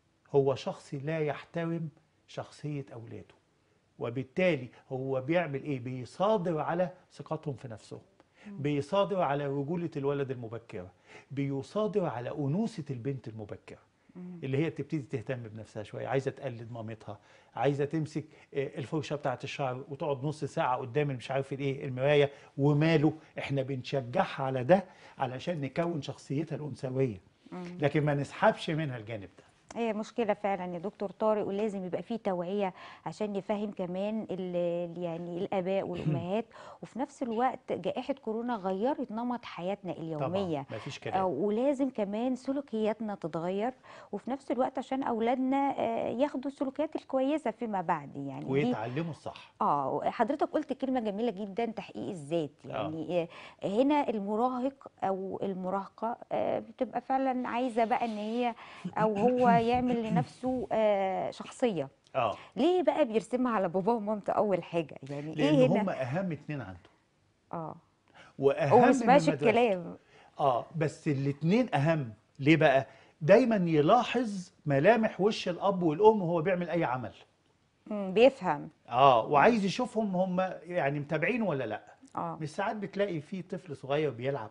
D: هو شخص لا يحترم شخصيه اولاده وبالتالي هو بيعمل ايه بيصادر على ثقتهم في نفسهم بيصادر على رجولة الولد المبكرة بيصادر على أنوثة البنت المبكرة اللي هي تبتدي تهتم بنفسها شوية عايزة تقلد مامتها عايزة تمسك آه، الفرشة بتاعة الشعر وتقعد نص ساعة قدام مش عارف الايه المراية وماله احنا بنشجعها على ده علشان نكون شخصيتها الأنثوية لكن ما نسحبش منها الجانب ده
A: هي مشكلة فعلا يا دكتور طارق ولازم يبقى فيه توعية عشان نفهم كمان ال- يعني الآباء والأمهات وفي نفس الوقت جائحة كورونا غيرت نمط حياتنا اليومية
D: طبعا مفيش
A: آه،
D: كلام
A: ولازم كمان سلوكياتنا تتغير وفي نفس الوقت عشان أولادنا آه، ياخدوا السلوكيات الكويسة فيما بعد يعني دي
D: ويتعلموا الصح
A: اه حضرتك قلت كلمة جميلة جدا تحقيق الذات
D: آه.
A: يعني آه. هنا المراهق او المراهقة آه، بتبقى فعلا عايزة بقى ان هي او هو يعمل لنفسه آه، شخصية
D: اه
A: ليه بقى بيرسمها على باباه ومامته اول حاجة يعني
D: لان
A: ايه
D: هم
A: هنا
D: اهم اتنين عنده
A: اه
D: واهم
A: هو
D: من
A: مسمعش
D: مدرسته.
A: الكلام
D: اه بس الاتنين اهم ليه بقى دايما يلاحظ ملامح وش الاب والام وهو بيعمل اي عمل
A: مم، بيفهم
D: اه وعايز يشوفهم هم يعني متابعين ولا لا
A: اه
D: مش ساعات بتلاقي في طفل صغير بيلعب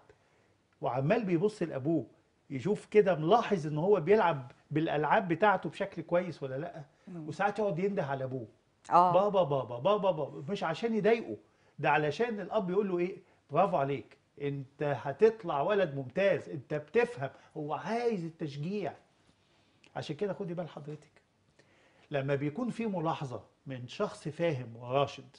D: وعمال بيبص لابوه يشوف كده ملاحظ ان هو بيلعب بالالعاب بتاعته بشكل كويس ولا لا وساعات يقعد ينده على ابوه
A: اه
D: بابا بابا بابا بابا مش عشان يضايقه ده علشان الاب يقول له ايه برافو عليك انت هتطلع ولد ممتاز انت بتفهم هو عايز التشجيع عشان كده خدي بال حضرتك لما بيكون في ملاحظة من شخص فاهم وراشد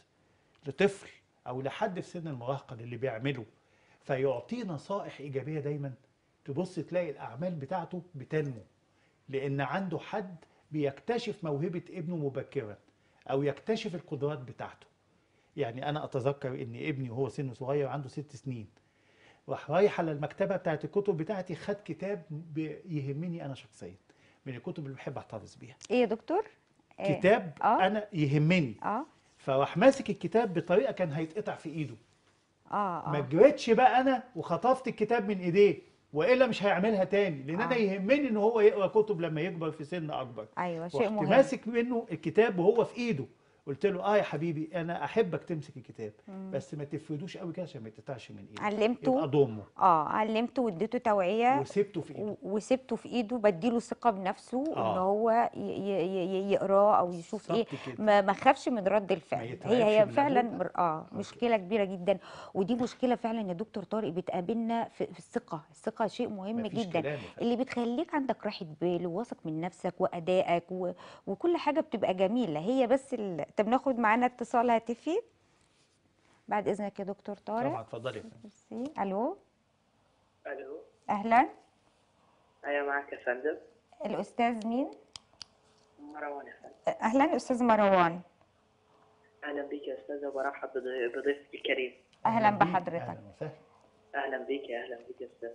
D: لطفل او لحد في سن المراهقة اللي بيعمله فيعطيه نصائح ايجابية دايما تبص تلاقي الاعمال بتاعته بتنمو لان عنده حد بيكتشف موهبة ابنه مبكرا او يكتشف القدرات بتاعته يعني انا اتذكر ان ابني وهو سنه صغير عنده ست سنين راح رايح على المكتبه بتاعت الكتب بتاعتي خد كتاب بيهمني انا شخصيا من الكتب اللي بحب احتفظ بيها
A: ايه يا دكتور آه،
D: كتاب
A: آه.
D: انا يهمني
A: اه
D: فراح ماسك الكتاب بطريقه كان هيتقطع في ايده
A: اه
D: ما
A: اه
D: جريتش بقى انا وخطفت الكتاب من ايديه والا مش هيعملها تاني لان انا
A: آه.
D: يهمني ان هو يقرا كتب لما يكبر في سن اكبر
A: ايوه شيء
D: رحت
A: مهم
D: ماسك منه الكتاب وهو في ايده قلت له اه يا حبيبي انا احبك تمسك الكتاب بس ما تفردوش قوي كده عشان ما يتقطعش من ايدك
A: علمته
D: يبقى ضمه
A: اه علمته واديته توعيه
D: وسبته في ايده
A: و- وسبته في ايده بديله ثقه بنفسه ان
D: آه.
A: هو ي- ي- ي- يقراه او يشوف ايه
D: بالظبط كده.
A: ما ما خافش من رد الفعل
D: يترعبش
A: هي هي
D: من
A: فعلا
D: أبوه.
A: مر- اه مشكله كبيره جدا ودي مشكله فعلا يا دكتور طارق بتقابلنا في, في الثقه الثقه شيء مهم
D: مفيش
A: جدا
D: كلام يا فندم.
A: اللي بتخليك عندك راحه بال وواثق من نفسك وادائك و... وكل حاجه بتبقى جميله هي بس ال... طب ناخد معانا اتصال هاتفي بعد اذنك يا دكتور طارق
D: طبعا اتفضلي يا فندم
A: ميرسي. الو
C: الو
A: اهلا
C: ايوه معاك يا فندم
A: الاستاذ مين
C: مروان يا فندم
A: اهلا استاذ مروان
C: اهلا بيك يا استاذه وبرحب بضي- بضيفك الكريم
A: اهلا
D: بيك.
A: بحضرتك
D: اهلا وسهلا
C: اهلا بيك يا اهلا بيك يا استاذ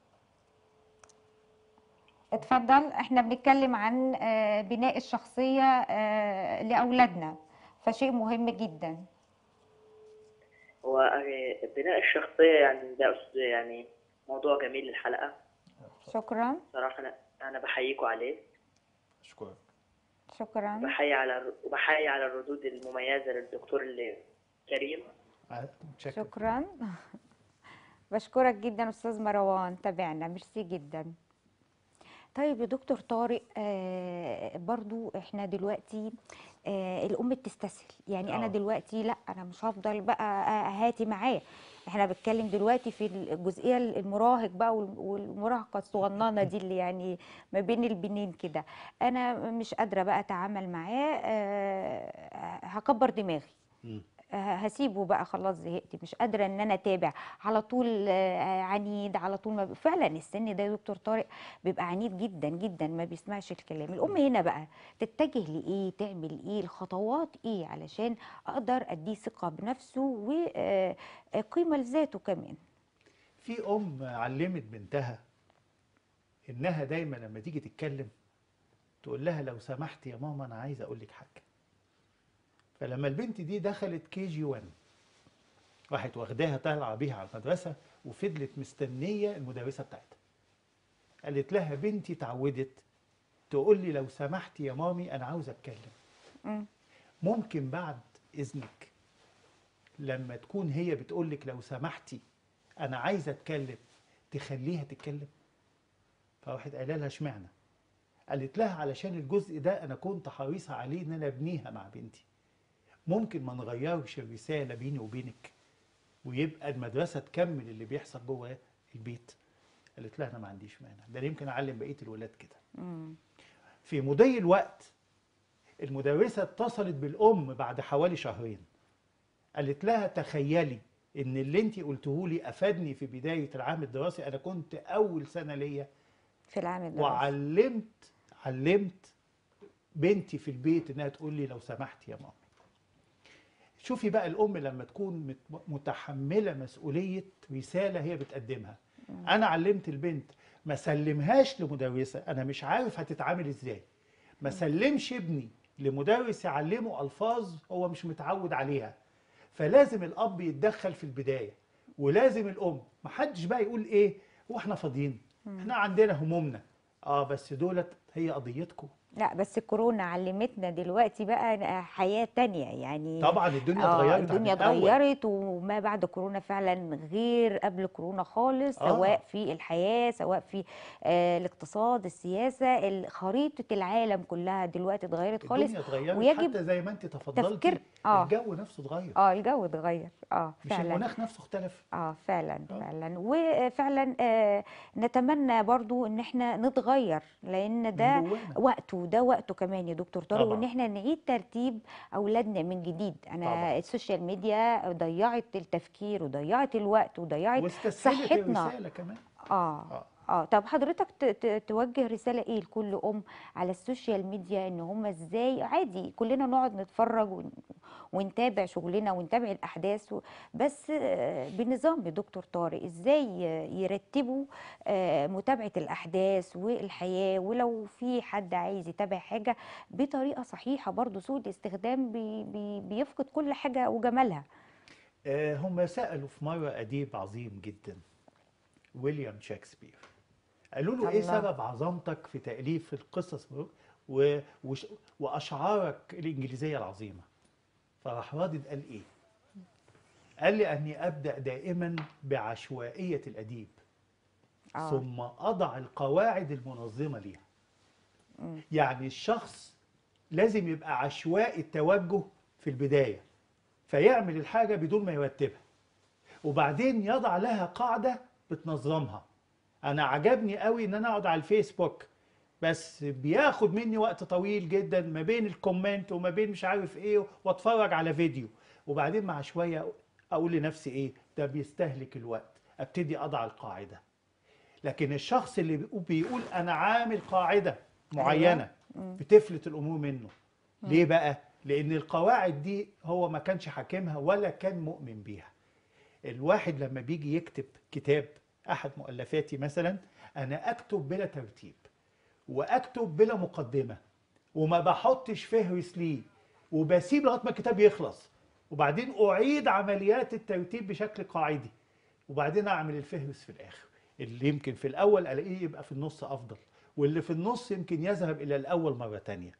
A: اتفضل احنا بنتكلم عن آه، بناء الشخصية آه، لأولادنا فشيء مهم جدا
E: هو آه، بناء الشخصية يعني ده أس- يعني موضوع جميل للحلقة
A: شكرا
E: صراحة أنا أنا بحييكوا عليه
D: اشكرك
A: شكرا
E: بحيي على الر- وبحيي على الردود المميزة للدكتور الكريم
D: آه، متشكر
A: شكرا بشكرك جدا استاذ مروان تابعنا ميرسي جدا طيب يا دكتور طارق آه برضو احنا دلوقتي آه الام بتستسهل يعني انا
D: آه.
A: دلوقتي لا انا مش هفضل بقى آه، هاتي معاه احنا بنتكلم دلوقتي في الجزئيه المراهق بقى وال- والمراهقه الصغننه دي اللي يعني ما بين البنين كده انا مش قادره بقى اتعامل معاه آه هكبر دماغي
D: مم.
A: ه- هسيبه بقى خلاص زهقت مش قادره ان انا اتابع على طول آه، عنيد على طول ما ب... فعلا السن ده يا دكتور طارق بيبقى عنيد جدا جدا ما بيسمعش الكلام الام هنا بقى تتجه لايه تعمل ايه الخطوات ايه علشان اقدر اديه ثقه بنفسه وقيمه لذاته كمان
D: في ام علمت بنتها انها دايما لما تيجي تتكلم تقول لها لو سمحت يا ماما انا عايزه اقول لك حاجه فلما البنت دي دخلت كي جي 1 راحت واخداها طالعه بيها على المدرسه وفضلت مستنيه المدرسه بتاعتها قالت لها بنتي اتعودت تقول لي لو سمحت يا مامي انا عاوزه اتكلم
A: مم.
D: ممكن بعد اذنك لما تكون هي بتقول لك لو سمحتي انا عايزه اتكلم تخليها تتكلم فراحت قايله لها اشمعنى قالت لها علشان الجزء ده انا كنت حريصه عليه ان انا ابنيها مع بنتي ممكن ما نغيرش الرساله بيني وبينك ويبقى المدرسه تكمل اللي بيحصل جوه البيت قالت لها انا ما عنديش مانع ده أنا يمكن اعلم بقيه الولاد كده
A: مم.
D: في مضي الوقت المدرسة اتصلت بالأم بعد حوالي شهرين قالت لها تخيلي إن اللي أنت قلته لي أفادني في بداية العام الدراسي أنا كنت أول سنة ليا
A: في العام الدراسي
D: وعلمت علمت بنتي في البيت إنها تقول لي لو سمحت يا ماما شوفي بقى الأم لما تكون مت- متحملة مسؤولية رسالة هي بتقدمها أنا علمت البنت ما سلمهاش لمدرسة أنا مش عارف هتتعامل إزاي ما سلمش ابني لمدرس يعلمه ألفاظ هو مش متعود عليها فلازم الأب يتدخل في البداية ولازم الأم محدش بقى يقول إيه هو إحنا فاضيين إحنا عندنا همومنا آه بس دولت هي قضيتكم
A: لا بس الكورونا علمتنا دلوقتي بقى حياة تانية يعني
D: طبعا الدنيا
A: آه،
D: اتغيرت عن
A: الدنيا
D: الأول.
A: اتغيرت وما بعد كورونا فعلا غير قبل كورونا خالص
D: آه.
A: سواء في الحياة سواء في آه الاقتصاد السياسة ال- خريطة العالم كلها دلوقتي اتغيرت خالص
D: الدنيا اتغيرت
A: ويجب
D: حتى زي ما انت تفضلتي
A: تفكير- آه.
D: الجو نفسه اتغير
A: اه الجو اتغير اه
D: مش
A: فعلا
D: المناخ نفسه اختلف
A: اه فعلا
D: آه.
A: فعلا وفعلا آه نتمنى برضو ان احنا نتغير لان ده
D: جوانا.
A: وقته ده وقته كمان يا دكتور طارق
D: طبعاً.
A: وان احنا نعيد ترتيب اولادنا من جديد انا
D: طبعاً.
A: السوشيال ميديا ضيعت التفكير وضيعت الوقت وضيعت
D: واستسهلت
A: صحتنا
D: الرساله كمان
A: اه
D: اه
A: اه طب حضرتك ت- ت- توجه رسالة ايه لكل ام على السوشيال ميديا ان هم ازاي عادي كلنا نقعد نتفرج ون- ونتابع شغلنا ونتابع الاحداث و- بس آه، بنظام يا دكتور طارق ازاي يرتبوا آه، متابعه الاحداث والحياه ولو في حد عايز يتابع حاجه بطريقه صحيحه برضو سوء الاستخدام بي بي بيفقد كل حاجه وجمالها
D: آه، هم سألوا في مرة أديب عظيم جدا ويليام شكسبير قالوا له إيه
A: الله.
D: سبب عظمتك في تأليف القصص و... وش... وأشعارك الإنجليزية العظيمة فراح رادد قال إيه قال لي أني أبدأ دائما بعشوائية الأديب
A: آه.
D: ثم أضع القواعد المنظمة ليها يعني الشخص لازم يبقى عشوائي التوجه في البداية فيعمل الحاجة بدون ما يرتبها وبعدين يضع لها قاعدة بتنظمها أنا عجبني قوي إن أنا أقعد على الفيسبوك بس بياخد مني وقت طويل جدا ما بين الكومنت وما بين مش عارف ايه واتفرج على فيديو وبعدين مع شوية اقول لنفسي ايه ده بيستهلك الوقت ابتدي اضع القاعدة لكن الشخص اللي بيقول- بيقول انا عامل قاعدة معينة بتفلت الامور منه ليه بقى لان القواعد دي هو ما كانش حاكمها ولا كان مؤمن بيها الواحد لما بيجي يكتب كتاب احد مؤلفاتي مثلا انا اكتب بلا ترتيب واكتب بلا مقدمه وما بحطش فهرس ليه وبسيب لغايه ما الكتاب يخلص وبعدين اعيد عمليات الترتيب بشكل قاعدي وبعدين اعمل الفهرس في الاخر اللي يمكن في الاول الاقيه يبقى في النص افضل واللي في النص يمكن يذهب الى الاول مره تانية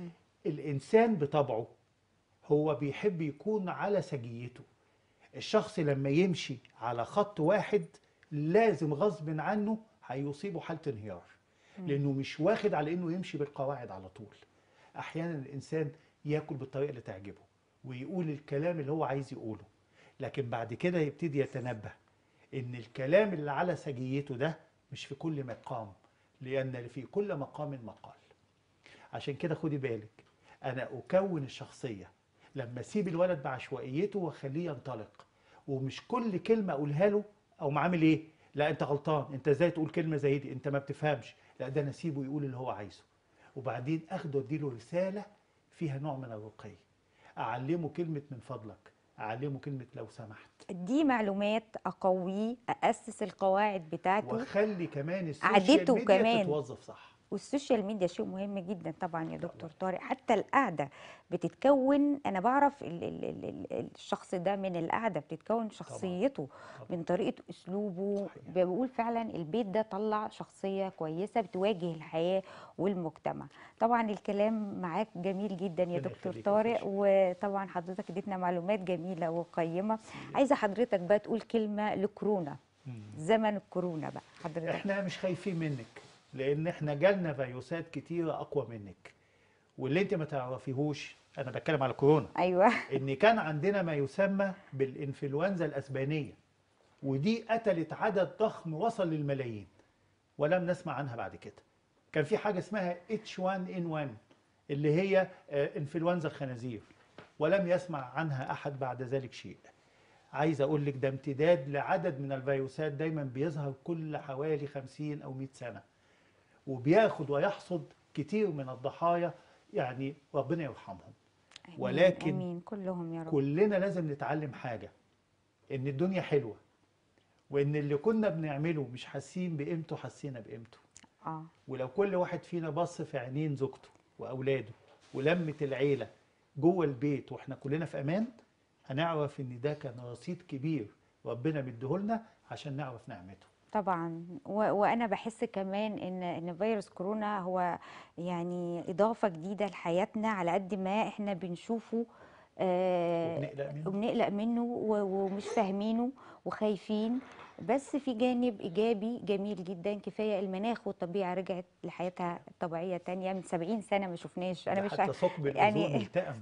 D: الانسان بطبعه هو بيحب يكون على سجيته الشخص لما يمشي على خط واحد لازم غصب عنه هيصيبه حالة انهيار لأنه مش واخد على إنه يمشي بالقواعد على طول أحيانا الإنسان ياكل بالطريقة اللي تعجبه ويقول الكلام اللي هو عايز يقوله لكن بعد كده يبتدي يتنبه إن الكلام اللي على سجيته ده مش في كل مقام لأن في كل مقام مقال عشان كده خدي بالك انا اكون الشخصيه لما اسيب الولد بعشوائيته واخليه ينطلق ومش كل كلمه اقولها له او عامل ايه لا انت غلطان انت ازاي تقول كلمه زي دي انت ما بتفهمش لا ده انا اسيبه يقول اللي هو عايزه وبعدين اخده اديله رساله فيها نوع من الرقي اعلمه كلمه من فضلك اعلمه كلمه لو سمحت
A: دي معلومات اقويه اسس القواعد بتاعته
D: واخلي كمان السوشيال
A: عادته
D: ميديا
A: كمان.
D: تتوظف صح
A: والسوشيال ميديا شيء مهم جدا طبعا يا دكتور طارق حتى القعده بتتكون انا بعرف ال ال ال ال الشخص ده من القعده بتتكون شخصيته
D: طبعاً.
A: من طريقه اسلوبه
D: صحيح.
A: بقول فعلا البيت ده طلع شخصيه كويسه بتواجه الحياه والمجتمع طبعا الكلام معاك جميل جدا يا
D: ربنا
A: دكتور
D: يخليك يا
A: طارق
D: فاشا.
A: وطبعا حضرتك اديتنا معلومات جميله وقيمه عايزه حضرتك بقى تقول كلمه لكورونا زمن الكورونا بقى حضرتك
D: احنا مش خايفين منك لان احنا جالنا فيروسات كتيره اقوى منك واللي انت ما تعرفيهوش انا بتكلم على كورونا
A: ايوه
D: ان كان عندنا ما يسمى بالانفلونزا الاسبانيه ودي قتلت عدد ضخم وصل للملايين ولم نسمع عنها بعد كده كان في حاجه اسمها H1N1 اللي هي آه، انفلونزا الخنازير ولم يسمع عنها احد بعد ذلك شيء عايز اقول لك ده امتداد لعدد من الفيروسات دايما بيظهر كل حوالي 50 او 100 سنه وبياخد ويحصد كتير من الضحايا يعني ربنا يرحمهم
A: آمين،
D: ولكن
A: امين كلهم يا رب
D: كلنا لازم نتعلم حاجة إن الدنيا حلوة وإن اللي كنا بنعمله مش حاسين بقيمته حسينا بقيمته
A: اه
D: ولو كل واحد فينا بص في عينين زوجته وأولاده ولمة العيلة جوه البيت وإحنا كلنا في أمان هنعرف إن ده كان رصيد كبير ربنا مديهولنا عشان نعرف نعمته
A: طبعا و... وانا بحس كمان ان ان فيروس كورونا هو يعني اضافه جديده لحياتنا على قد ما احنا بنشوفه آه
D: وبنقلق منه
A: وبنقلق منه و... ومش فاهمينه وخايفين بس في جانب ايجابي جميل جدا كفايه المناخ والطبيعه رجعت لحياتها الطبيعيه تانية من 70 سنه ما شفناش انا
D: ده
A: مش
D: حتى ثقب الأوزون
A: يعني
D: ملتئم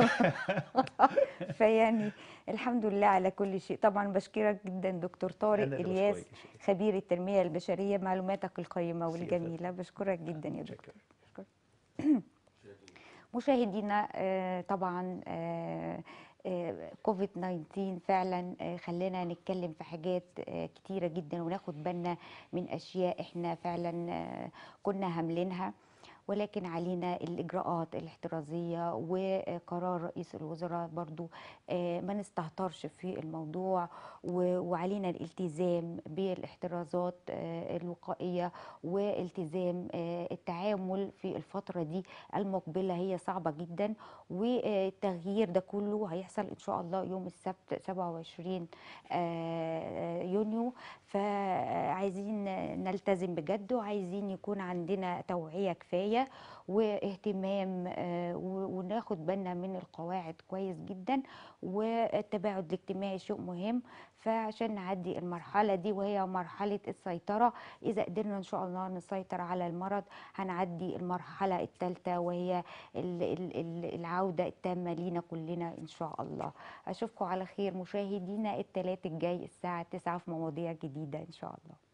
A: فيعني الحمد لله على كل شيء طبعا بشكرك جدا دكتور طارق
D: أنا اللي
A: الياس
D: بشكرك يا شيخ.
A: خبير التنميه البشريه معلوماتك القيمه
D: ميرسي يا فندم.
A: والجميله بشكرك جدا يا
D: شكرا.
A: دكتور بشكرك. مشاهدينا آه، طبعا آه، آه، كوفيد 19 فعلا آه، خلانا نتكلم في حاجات آه، كتيرة جدا وناخد بالنا من أشياء احنا فعلا آه، كنا هاملينها ولكن علينا الإجراءات الاحترازية وقرار رئيس الوزراء برضو آه، ما نستهترش في الموضوع و- وعلينا الالتزام بالاحترازات آه، الوقائية والتزام آه، التعامل في الفترة دي المقبلة هي صعبة جدا والتغيير ده كله هيحصل إن شاء الله يوم السبت 27 آه، يونيو فعايزين نلتزم بجد وعايزين يكون عندنا توعية كفاية واهتمام آه، و- وناخد بالنا من القواعد كويس جدا والتباعد الاجتماعي شيء مهم فعشان نعدي المرحلة دي وهي مرحلة السيطرة إذا قدرنا إن شاء الله نسيطر على المرض هنعدي المرحلة الثالثة وهي ال- ال- ال- العودة التامة لينا كلنا إن شاء الله أشوفكم على خير مشاهدينا الثلاث الجاي الساعة 9 في مواضيع جديدة إن شاء الله